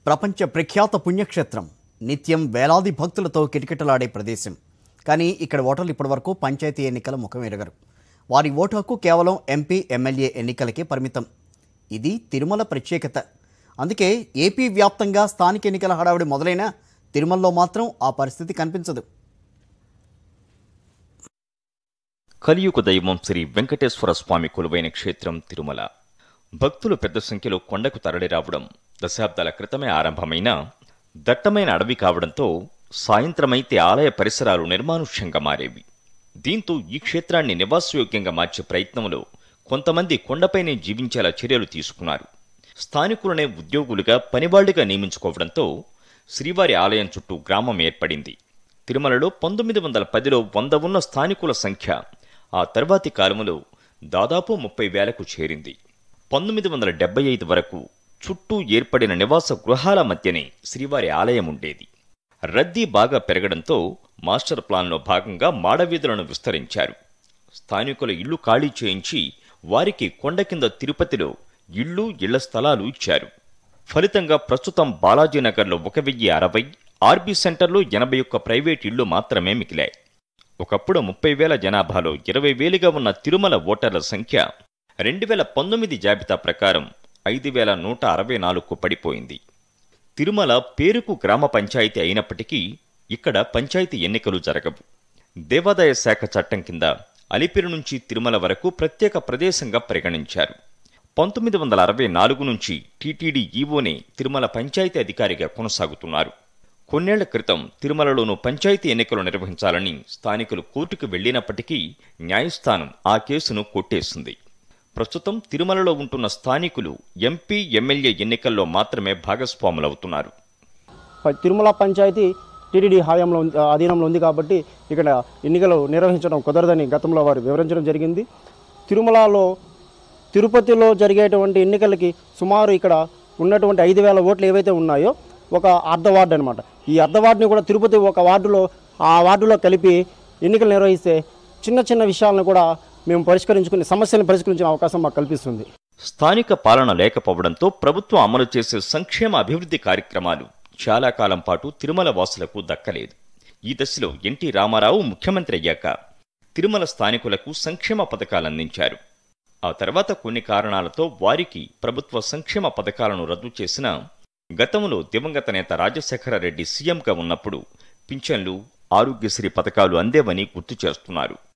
ప్రపంచ ప్రఖ్యాత పుణ్యక్షేత్రం నిత్యం వేలాది భక్తులతో కిటకిటలాడే ప్రదేశం కానీ ఇక్కడ ఓటర్లు ఇప్పటివరకు పంచాయతీ ఎన్నికల ముఖం ఎరగరు వారి ఓటు హక్కు కేవలం ఎంపీ ఎమ్మెల్యే ఎన్నికలకే పరిమితం ఇది తిరుమల ప్రత్యేకత అందుకే ఏపీ వ్యాప్తంగా స్థానిక ఎన్నికల హడావిడి మొదలైనా తిరుమలలో మాత్రం ఆ పరిస్థితి కనిపించదు కలియుగ దైవం శ్రీ వెంకటేశ్వర స్వామి కొలువైన క్షేత్రం తిరుమల భక్తులు పెద్ద సంఖ్యలో కొండకు తరలిరావడం దశాబ్దాల క్రితమే ఆరంభమైన దట్టమైన అడవి కావడంతో సాయంత్రమైతే ఆలయ పరిసరాలు నిర్మానుష్యంగా మారేవి దీంతో ఈ క్షేత్రాన్ని నివాసయోగ్యంగా మార్చే ప్రయత్నంలో కొంతమంది కొండపైనే జీవించేలా చర్యలు తీసుకున్నారు స్థానికులనే ఉద్యోగులుగా పనివాళ్లుగా నియమించుకోవడంతో శ్రీవారి ఆలయం చుట్టూ గ్రామం ఏర్పడింది తిరుమలలో పంతొమ్మిది వందల పదిలో వంద ఉన్న స్థానికుల సంఖ్య ఆ తర్వాతి కాలంలో దాదాపు ముప్పై వేలకు చేరింది పంతొమ్మిది వందల డెబ్బై ఐదు వరకు చుట్టూ ఏర్పడిన నివాస గృహాల మధ్యనే శ్రీవారి ఆలయం ఉండేది రద్దీ బాగా పెరగడంతో మాస్టర్ ప్లాన్లో భాగంగా మాడవీధులను విస్తరించారు స్థానికుల ఇళ్లు ఖాళీ చేయించి వారికి కొండ కింద తిరుపతిలో ఇళ్లు ఇళ్ల స్థలాలు ఇచ్చారు ఫలితంగా ప్రస్తుతం బాలాజీనగర్లో ఒక వెయ్యి అరవై ఆర్బీ సెంటర్లో ఎనభై ఒక్క ప్రైవేట్ ఇళ్లు మాత్రమే మిగిలాయి ఒకప్పుడు ముప్పై వేల జనాభాలో ఇరవై వేలుగా ఉన్న తిరుమల ఓటర్ల సంఖ్య రెండు వేల పంతొమ్మిది జాబితా ప్రకారం ఐదు వేల నూట అరవై నాలుగుకు పడిపోయింది తిరుమల పేరుకు గ్రామ పంచాయతీ అయినప్పటికీ ఇక్కడ పంచాయతీ ఎన్నికలు జరగవు దేవాదాయ శాఖ చట్టం కింద అలిపిరి నుంచి తిరుమల వరకు ప్రత్యేక ప్రదేశంగా పరిగణించారు పంతొమ్మిది వందల అరవై నాలుగు నుంచి టీటీడీ ఈవోనే తిరుమల పంచాయతీ అధికారిగా కొనసాగుతున్నారు కొన్నేళ్ల క్రితం తిరుమలలోనూ పంచాయతీ ఎన్నికలు నిర్వహించాలని స్థానికులు కోర్టుకు వెళ్లినప్పటికీ న్యాయస్థానం ఆ కేసును కొట్టేసింది ప్రస్తుతం తిరుమలలో ఉంటున్న స్థానికులు ఎంపీ ఎమ్మెల్యే ఎన్నికల్లో మాత్రమే భాగస్వాములవుతున్నారు ప- తిరుమల పంచాయతీ టీటీడీ హాయంలో ఉంది- అధీనంలో ఉంది కాబట్టి ఇక్కడ ఎన్నికలు నిర్వహించడం కుదరదని గతంలో వారు వివరించడం జరిగింది తిరుమలలో తిరుపతిలో జరిగేటువంటి ఎన్నికలకి సుమారు ఇక్కడ ఉన్నటువంటి ఐదు వేల ఓట్లు ఏవైతే ఉన్నాయో ఒక అర్ధ వార్డు అనమాట ఈ అర్ధ వార్డుని కూడా తిరుపతి ఒక వార్డులో ఆ వార్డులో కలిపి ఎన్నికలు నిర్వహిస్తే చిన్న చిన్న విషయాలను కూడా మేము పరిష్కరించుకుని సమస్యలను పరిష్కరించిన అవకాశం మాకు కల్పిస్తుంది స్థానిక పాలన లేకపోవడంతో ప్రభుత్వం అమలు చేసే సంక్షేమ అభివృద్ధి కార్యక్రమాలు చాలా కాలం పాటు తిరుమల వాసులకు దక్కలేదు ఈ దశలో ఎన్టీ రామారావు ముఖ్యమంత్రి అయ్యాక తిరుమల స్థానికులకు సంక్షేమ పథకాలు అందించారు ఆ తర్వాత కొన్ని కారణాలతో వారికి ప్రభుత్వ సంక్షేమ పథకాలను రద్దు చేసిన గతంలో దివంగత నేత రాజశేఖర రెడ్డి సీఎంగా ఉన్నప్పుడు పింఛన్లు ఆరోగ్యశ్రీ పథకాలు అందేవని గుర్తు చేస్తున్నారు